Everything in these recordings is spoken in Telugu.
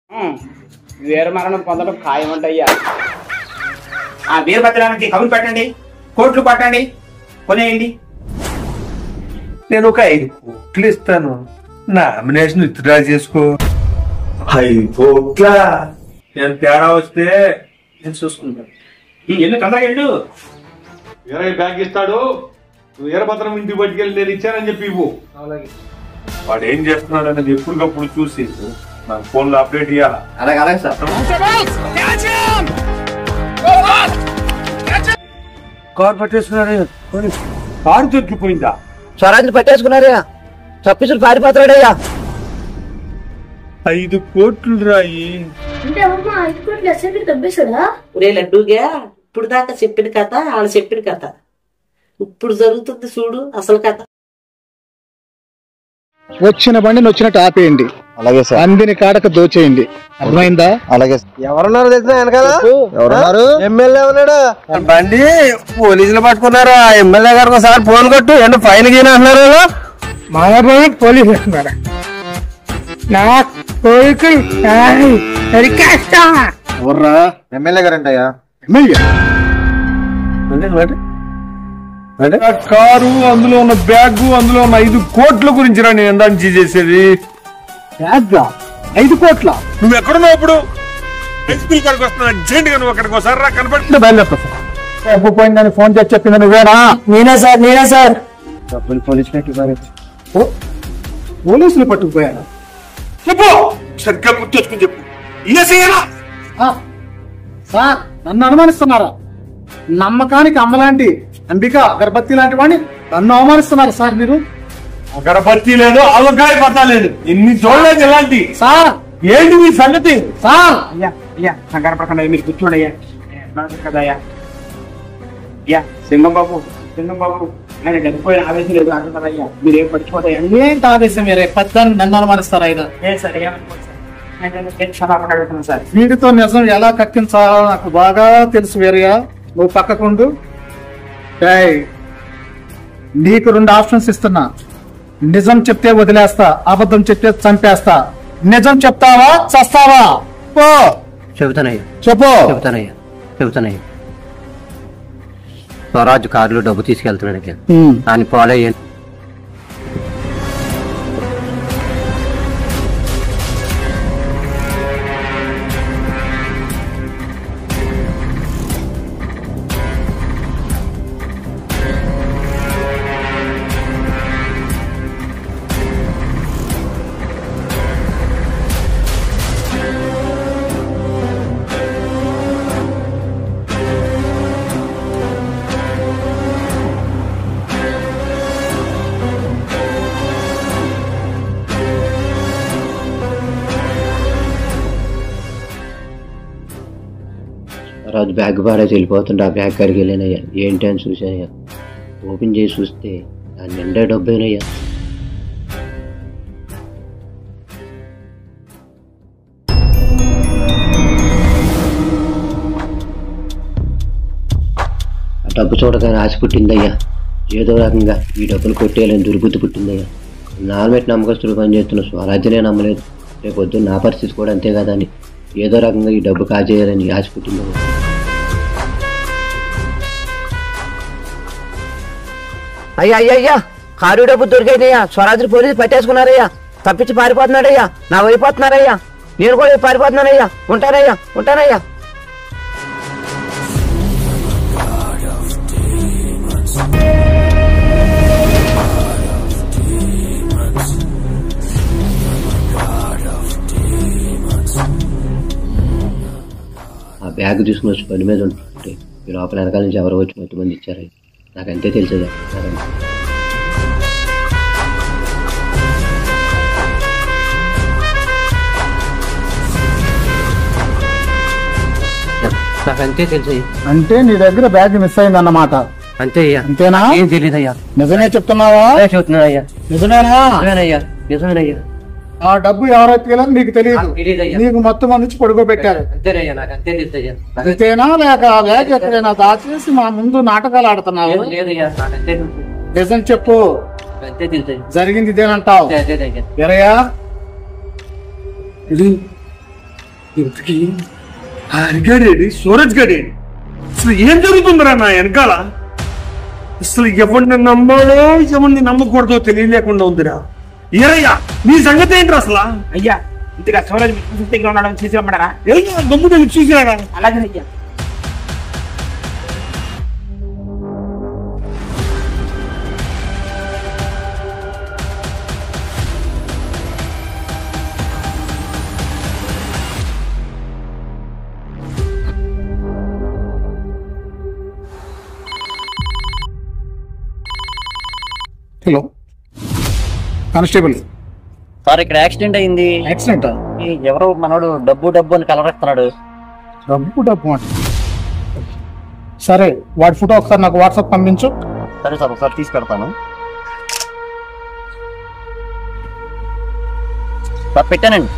వీర మరణం పొందడం ఖాయమంటయ్యా ఆ వీరభద్రానికి కబురు పెట్టండి కోట్లు పట్టండి కొనేయండి నేను ఒక ఐదు కోట్లు ఇస్తాను నామినేషన్ విత్డ్రా చేసుకో ఐదు కోట్ల నేను తేడా వస్తే నేను చూసుకుంటాను ఎల్లు తొందరగా వెళ్ళు వీరయ్య బ్యాగ్ ఇస్తాడు నువ్వు వీరభద్రం ఇంటికి పట్టుకెళ్ళి నేను ఇచ్చానని చెప్పి ఇవ్వు వాడు ఏం చేస్తున్నాడు అనేది ఎప్పటికప్పుడు చూసి నాకు ఫోన్లో అప్డేట్ ఇవ్వాలా అలాగే అలాగే సార్ కార్ పట్టేస్తున్నాడు కారు దొరికిపోయిందా స్వరాజ్ని పట్టేసుకున్నారయ్యా తప్పించుడు పారిపోతాడయ్యా ఐదు కోట్లు రాయి అంటే అమ్మ ఐదు కోట్లు అసలు దబ్బేశాడా ఒరే లడ్డూగా ఇప్పుడు దాకా చెప్పిన కథ వాళ్ళు చెప్పిన కథ ఇప్పుడు జరుగుతుంది చూడు అసలు కథ వచ్చిన బండిని వచ్చినట్టు ఆపేయండి అలాగే సార్ అందిని కాడక దోచేయండి అర్థమైందా అలాగే ఎవరున్నారు తెలిసిన వెనకాల ఎవరున్నారు ఎమ్మెల్యే ఉన్నాడు బండి పోలీసులు పట్టుకున్నారా ఎమ్మెల్యే గారికి ఒకసారి ఫోన్ కొట్టు ఏంటో ఫైన్ గీన అంటున్నారు మాయాబాబు పోలీసు వేస్తున్నారు నా కోరికలు సరికేస్తా ఎవర్రా ఎమ్మెల్యే గారంటయ్యా ఎమ్మెల్యే ఆ కారు అందులో ఉన్న బ్యాగ్ అందులో ఉన్న ఐదు కోట్ల గురించి రా నేను ఎందా నుంచి చేసేది బ్యాగ్గా ఐదు కోట్ల నువ్వు ఎక్కడున్నావు ఇప్పుడు ఎస్పీ కాడికి వస్తున్నా అర్జెంట్ గా నువ్వు అక్కడికి ఒకసారి రా కనపడి బయలుదేరుతా సార్ డబ్బు పోయిందని ఫోన్ చేసి చెప్పింది నువ్వేనా నేనే సార్ నేనే సార్ డబ్బులు పోలీసులు పోలీసులు పట్టుకుపోయారు చెప్పు సరిగ్గా గుర్తొచ్చుకుని చెప్పు ఇయ్యేసేయరా సార్ నన్ను అనుమానిస్తున్నారా నమ్మకానికి అమ్మలాంటి అంబిక అగరబత్తి లాంటి వాడిని నన్ను అవమానిస్తున్నారు సార్ మీరు అగరబత్తి లేదు అవకాయ పట్టా లేదు ఇన్ని చూడలేదు ఇలాంటి సార్ ఏంటి మీ సంగతి సార్ అయ్యా అయ్యా కంగారు పడకండి మీరు కూర్చోండి అయ్యా నాకు కదయ్యా అయ్యా సింగం బాబు సింగం బాబు ఆయన చనిపోయిన ఆవేశం లేదు అంటున్నారయ్యా మీరు ఏం పడిచిపోతాయా ఏంటి ఆదేశం మీరే పెద్ద నన్ను అనుమానిస్తారా ఇది ఏ సార్ ఏమనుకోండి సార్ నేను నేను క్షమాపణ అడుగుతున్నాను సార్ వీటితో నిజం ఎలా కక్కించాలో నాకు బాగా తెలుసు వేరయ్య నువ్వు పక్కకుండు ఏయ్, నీకు రెండు ఆప్షన్స్ ఇస్తున్నా నిజం చెప్తే వదిలేస్తా అబద్ధం చెప్తే చంపేస్తా నిజం చెప్తావా చస్తావా పో చెబుతానయ్యా చెప్పు చెబుతానయ్యా చెబుతానయ్యా స్వరాజ్ కారులో డబ్బు తీసుకెళ్తున్నాడు ఇక్కడ ఆయన పోలయ్య రాజు బ్యాగ్ పాడేసి వెళ్ళిపోతుంటే ఆ బ్యాగ్ కాడికి వెళ్ళానయ్యా ఏంటి అని చూశానయ్యా ఓపెన్ చేసి చూస్తే దాని నిండా డబ్బేనయ్యా ఆ డబ్బు చూడగానే ఆశ పుట్టిందయ్యా ఏదో రకంగా ఈ డబ్బులు కొట్టేయాలని దుర్బుద్ధి పుట్టిందయ్యా నార్మేట్ నమ్మకస్తులు పనిచేస్తున్న స్వరాజ్యనే నమ్మలేదు రేపు వద్దు నా పరిస్థితి కూడా అంతే కదా అని ఏదో రకంగా ఈ డబ్బు కాజేయాలని ఆశ పుట్టిందయ్యా అయ్యా అయ్యా అయ్యా కారు డబ్బు దొరికాయినయ్యా స్వరాజ్ని పోలీసు పట్టేసుకున్నారయ్యా తప్పించి పారిపోతున్నాడయ్యా నా అయిపోతున్నారయ్యా నేను కూడా పారిపోతున్నానయ్యా ఉంటానయ్యా ఉంటానయ్యా ఆ బ్యాగ్ తీసుకుని వచ్చి బండి మీద ఉంటుంటే ఈ లోపల వెనకాల నుంచి ఎవరో వచ్చి మొత్తం మంది ఇచ్చారు నాకంతే తెలిసేదా నాకంతే నాకంతే తెలుసు అంటే నీ దగ్గర బ్యాగ్ మిస్ అయింది అన్నమాట అంతే అయ్యా అంతేనా ఏం తెలియదయ్యా నిజమే చెప్తున్నావా చెబుతున్నానయ్యా నిజమేనా నిజమేనయ్యా నిజమేనయ్యా ఆ డబ్బు ఎవరైతే వెళ్ళారో నీకు తెలియదు తెలీదయ్యా నీకు మొత్తం నుంచి పడుకోబెట్టారు అంతేనయ్యా నాకు అంతే తెలుసయ్యా నాకు అంతేనా లేక ఆ బ్యాగ్ ఎక్కడైనా దాచేసి మా ముందు నాటకాలు ఆడుతున్నావు లేదు- లేదయ్యా నాకు అంతే తెలుసు నిజం చెప్పు అంతే తెలుసయ్యా జరిగింది ఇదేనంటావు అంతే అదేనయ్యా ఎరయ్యా ఇది ఇంతకీ ఆ హరిగాడేడి సూరజ్ గడేడి అసలు ఏం జరుగుతుందిరా నా వెనకాల అసలు ఎవరిని నమ్మాలో ఎవరిని నమ్మకూడదో తెలియలేకుండా ఉందిరా ఏరయ్యా నీ సంగతి ఏంటి అసలు అయ్యా ఇంతగా సూరజ్ మీ దగ్గర ఉన్నాడని చూసి రమ్మన్నారా ఏయ్యా, గమ్ము దగ్గర చూసినారా అలాగే అయ్యా హలో కానిస్టేబుల్ సార్ ఇక్కడ యాక్సిడెంట్ అయింది యాక్సిడెంట్ ఈ ఎవరో మనోడు డబ్బు డబ్బు అని కలరెస్తున్నాడు డబ్బు డబ్బు అంటే సరే వాడి ఫోటో ఒకసారి నాకు వాట్సాప్ పంపించు సరే సార్ ఒకసారి తీసి పెడతాను సార్ పెట్టానండి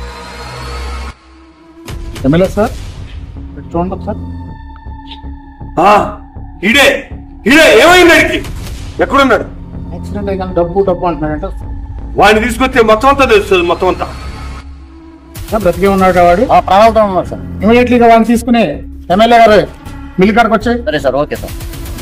ఎమ్మెల్యే సార్ ఇటు చూడండి ఒకసారి ఆ, ఈడే ఈడే ఏమైంది అడిగి ఎక్కడున్నాడు యాక్సిడెంట్ అయిన డబ్బు డబ్బు అంటున్నాడంటే వాడిని తీసుకొస్తే మొత్తం అంతా తెలుస్తుంది మొత్తం అంతా బ్రతికే ఉన్నాడు వాడు ఆ ప్రాణాలతో ఉన్నారు సార్ ఇమీడియట్లీగా వాడిని తీసుకుని ఎమ్మెల్యే గారు మిల్లి కాడికి వచ్చాయి సరే సార్ ఓకే సార్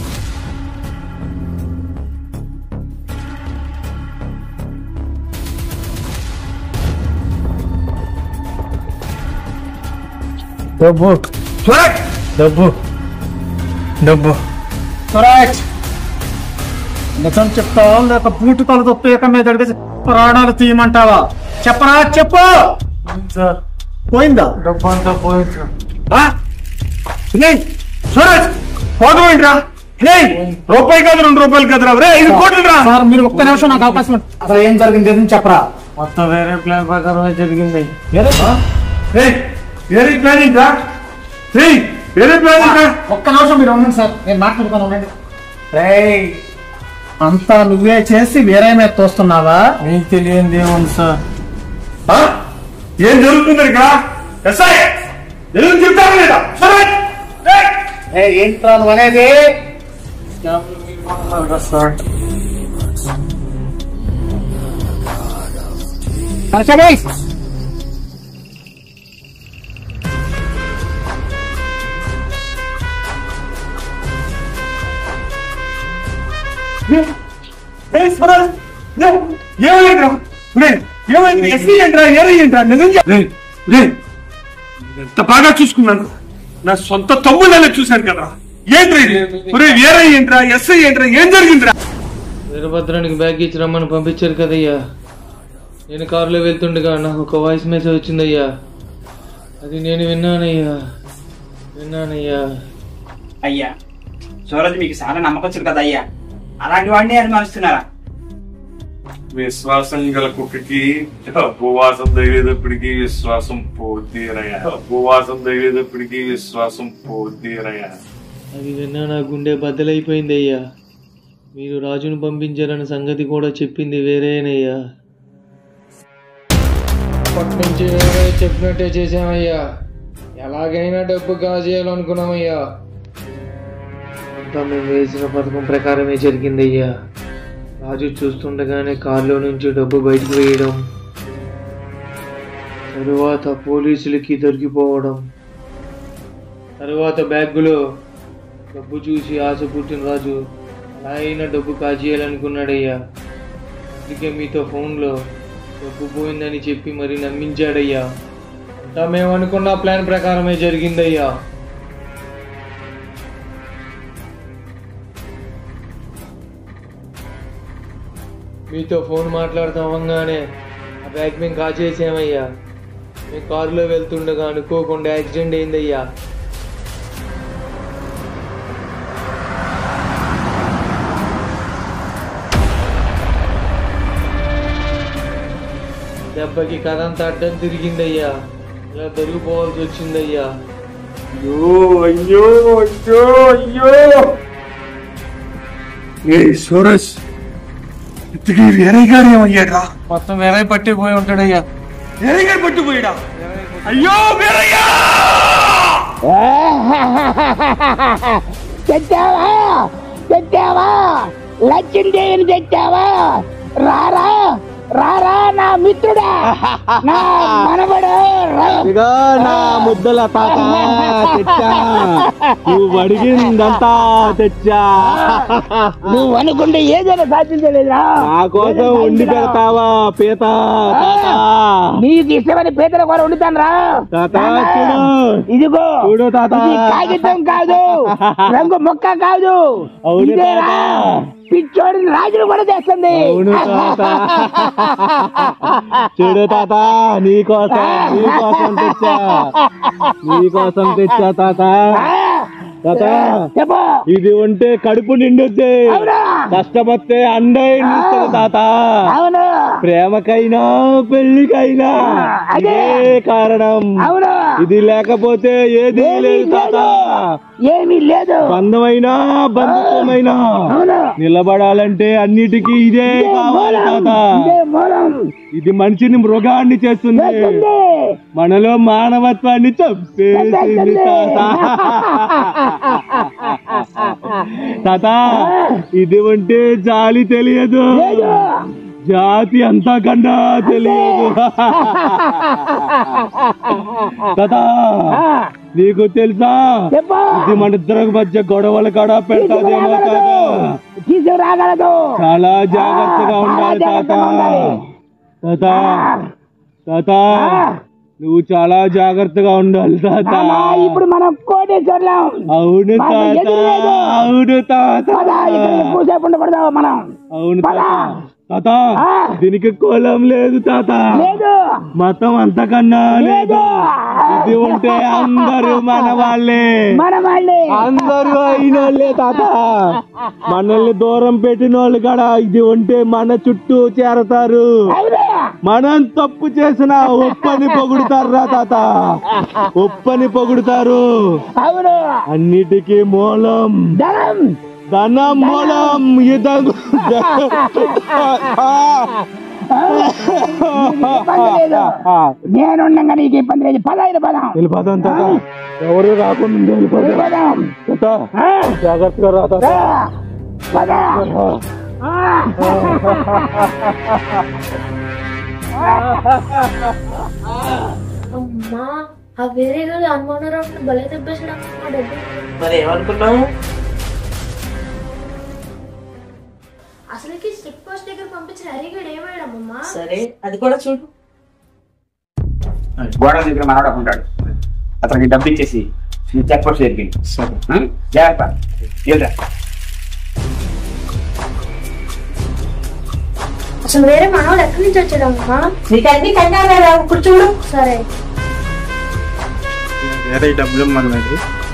డబ్బు డబ్బు డబ్బు కరెక్ట్ నిజం చెప్తావా లేక బూటు తలతో పీక మీద అడిగేసి ప్రాణాలు తీయమంటావా చెప్పరా చెప్పు పోయిందా డబ్బు అంతా పోయింది ఆ? రేయ్, సూరజ్ పోదమైందిరా రే రూపాయి కాదు రెండు రూపాయలు కదరా రే ఐదు కోట్లు రా సార్ మీరు ఒక్క నిమిషం నాకు అవకాశం ఇవ్వండి. అసలు ఏం జరిగింది ఏదని చెప్పరా మొత్తం వేరే ప్లాన్ ప్రకారమే జరిగింది రే వేరే ప్లానింగ్ రా రే వేరే ప్లానింగ్ రా ఒక్క నిమిషం మీరు ఉండండి సార్ నేను మాట్లాడుతాను ఉండండి రేయ్ అంతా నువ్వే చేసి వేరే మీద తోస్తున్నావా మీకు తెలియంది ఏముంది సార్ ఆ? ఏం జరుగుతుంది ఇక్కడ ఎస్ఐ ఎందుకు చెప్తాను లేదా సూరజ్ రేయ్, ఏంట్రా నువ్వు అనేది సార్ కానిస్టేబుల్ రేయ్, సూరజ్ రేయ్, ఏమైందిరా రేయ్, ఏమైంది ఎస్ఐ ఏంట్రా ఏరై ఏంట్రా నిజం చెప్పు. రేయ్, రేయ్, ఎంత బాగా చూసుకున్నాను నా సొంత తమ్ముళ్ళనే చూశాను కదా ఏంట్రా ఇది ఒరే వేరే ఏంట్రా ఎస్ఐ ఏంట్రా ఏం జరిగిందిరా వీరభద్రానికి బ్యాగ్ ఇచ్చి రమ్మని పంపించారు కదయ్యా నేను కారులో వెళ్తుండగా నాకు ఒక వాయిస్ మెసేజ్ వచ్చిందయ్యా అది నేను విన్నానయ్యా విన్నానయ్యా అయ్యా సూరజ్ మీకు చాలా నమ్మకొచ్చు కదా అయ్యా అలాంటి వాడిని అనుమానిస్తున్నారా విశ్వాసం గల కుక్కకి ఉపవాసం తగిలేటప్పటికి విశ్వాసం పోతీరయ్యా ఉపవాసం తగిలేటప్పటికి విశ్వాసం పోతీరయ్యా అది విన్నా నా గుండె బద్దలైపోయిందయ్యా మీరు రాజును పంపించారన్న సంగతి కూడా చెప్పింది వేరేనయ్యా అప్పటి నుంచి వేరే చెప్పినట్టే చేశామయ్యా ఎలాగైనా డబ్బు కాజేయాలనుకున్నామయ్యా అంతా మేము వేసిన పథకం ప్రకారమే జరిగిందయ్యా రాజు చూస్తుండగానే కారులో నుంచి డబ్బు బయటకు వేయడం తరువాత పోలీసులకి దొరికిపోవడం తరువాత బ్యాగులో డబ్బు చూసి ఆశ పుట్టిన రాజు అలా అయినా డబ్బు కాజేయాలనుకున్నాడయ్యా అందుకే మీతో ఫోన్లో డబ్బు పోయిందని చెప్పి మరి నమ్మించాడయ్యా అంతా మేము అనుకున్న ప్లాన్ ప్రకారమే జరిగిందయ్యా మీతో ఫోన్ మాట్లాడుతూ అవ్వగానే ఆ బ్యాగ్ మేము కాజేసామయ్యా మేము కారులో వెళ్తుండగా అనుకోకుండా యాక్సిడెంట్ అయిందయ్యా దెబ్బకి కథ అంతా అడ్డం తిరిగిందయ్యా ఇలా దొరికిపోవాల్సి వచ్చిందయ్యా అయ్యో అయ్యో అయ్యో అయ్యో ఏ సూరజ్ ఇంతకీ వేరే గారు ఏమయ్యాడా మొత్తం వేరే పట్టిపోయి ఉంటాడయ్యా వేరే గారు పట్టుపోయాడా అయ్యో వేరయ్యా తెచ్చావా తెచ్చావా లక్ష్మీదేవిని తెచ్చావా రారా రారా నా మిత్రుడా నా మనవడు ఇగో నా ముద్దల తాత తెచ్చా నువ్వు అడిగిందంతా తెచ్చా నువ్వు అనుకుంటే ఏదైనా సాధించలేదురా నా కోసం వండి పెడతావా పీత తాత నీకు ఇష్టమైన పీతల కూర వండుతాను రా తాత చూడు ఇదిగో చూడు తాత ఇది కాగితం కాదు రంగు మొక్క కాదు అవును ఇదేరా తాత. పిచ్చోడిని రాజును కూడా చేస్తుంది అవును తాత చూడు తాత నీ కోసం నీ కోసం తెచ్చా నీ కోసం తెచ్చా తాత తాత చెప్పు ఇది ఉంటే కడుపు నిండుద్ది కష్టపడితే అండ నిలుస్తుంది తాత అవును ప్రేమకైనా పెళ్లికైనా అదే. ఇదే కారణం అవును ఇది లేకపోతే ఏది లేదు తాత ఏమీ లేదు బంధమైనా బంధుత్వమైనా అవును నిలబడాలంటే అన్నిటికీ ఇదే కావాలి తాత ఇదే మూలం ఇది మనిషిని మృగాన్ని చేస్తుంది చేస్తుంది. మనలో మానవత్వాన్ని చంపేసింది తాత తాత ఇది ఉంటే జాలి తెలియదు జాతి అంతకన్నా తెలియదు తాత నీకు తెలుసా ఇది మన ఇద్దరి మధ్య గొడవల కాడ పెడతాదేమో తాత తీసుకురాగలదు చాలా జాగ్రత్తగా ఉండాలి తాత తాత తాత నువ్వు చాలా జాగ్రత్తగా ఉండాలి తాత ఇప్పుడు మనం కోటేశ్వర్లం అవును మాకు తాత ఎదురు లేదు. అవును తాత పద, ఇక్కడ ఎక్కువసేపు ఉండకూడదు మనం అవును పద. తాత తాత దీనికి కులం లేదు తాత లేదు మతం అంతకన్నా లేదు ఇది ఉంటే అందరూ మన వాళ్ళే మన వాళ్ళే అందరూ అయిన వాళ్ళే తాత మనల్ని దూరం పెట్టిన వాళ్ళు కూడా ఇది ఉంటే మన చుట్టూ చేరతారు మనం తప్పు చేసిన ఒప్పని పొగుడుతారా తాత ఒప్పని పొగుడుతారు అవును అన్నిటికీ మూలం ధనం ధనం మూలం ఇదం ఇబ్బంది లేదు నేనుండగా నీకు ఇబ్బంది లేదు పదైదు పదం వెళ్ళిపోతాం తాత ఎవరు రాకుండా వెళ్ళిపోతాం తాత జాగ్రత్తగా రా తాత పద అమ్మా ఆ వేరే గారు అనుకున్నారా భలే తెప్పేసాడు మా డబ్బులు మరి ఏమనుకున్నావు అసలుకి స్ట్రిప్ పోస్ట్ దగ్గర పంపించిన హరిగడ్ ఏమాడమ్మా సరే అది కూడా చూడు గోడ దగ్గర మనవాడు ఉంటాడు అతనికి డబ్బు ఇచ్చేసి చెక్ పోస్ట్ జరిగింది జాగ్రత్త వెళ్ళరా అసలు వేరే మనవాళ్ళు ఎక్కడి నుంచి వచ్చాడమ్మా నీకు అన్ని కంగారు ఇప్పుడు చూడు సరే వేరే డబ్బులు మనది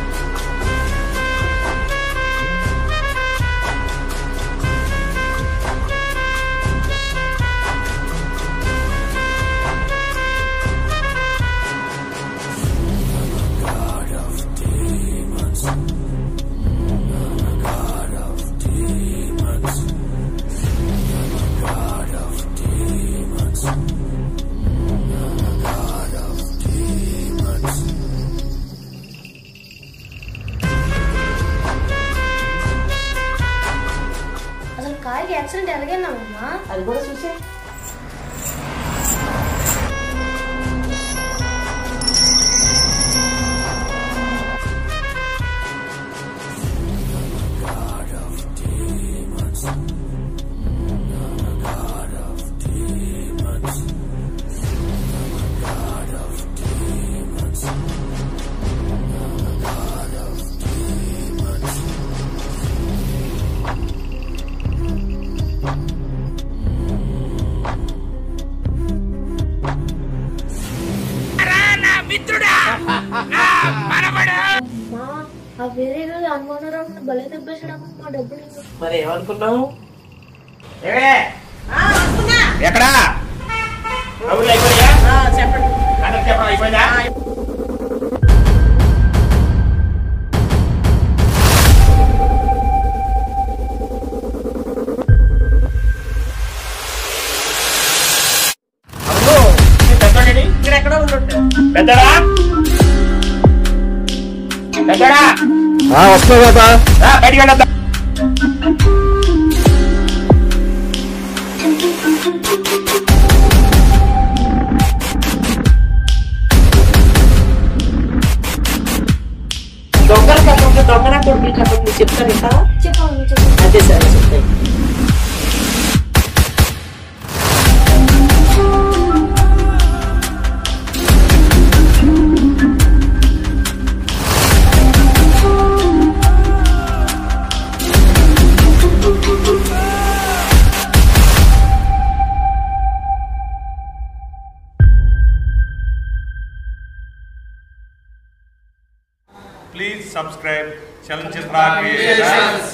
అసలు కార్కి యాక్సిడెంట్ ఎలాగైందమ్మా అది కూడా చూసే అమ్మా ఆ వేరే గారు అనుకున్నారా భలే తెప్పేసాడమ్మా మా డబ్బులు మరి ఏమనుకున్నావు ఎక్కడా చెప్పండి అయిపోయిందా ఇక్కడ ఎక్కడో ఉండుంటాడు పెద్దడా పెద్దడా వస్తున్నా తాత రా, బయటికి వెళ్ళొద్దాం ఆ దొంగన కొడుకులు కథ మీరు చెప్తారు ఇంకా చెప్పండి చెప్పండి అదే సరే చెప్తాను please subscribe Chalanachitra creations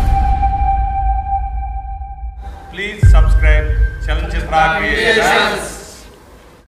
please subscribe Chalanachitra creations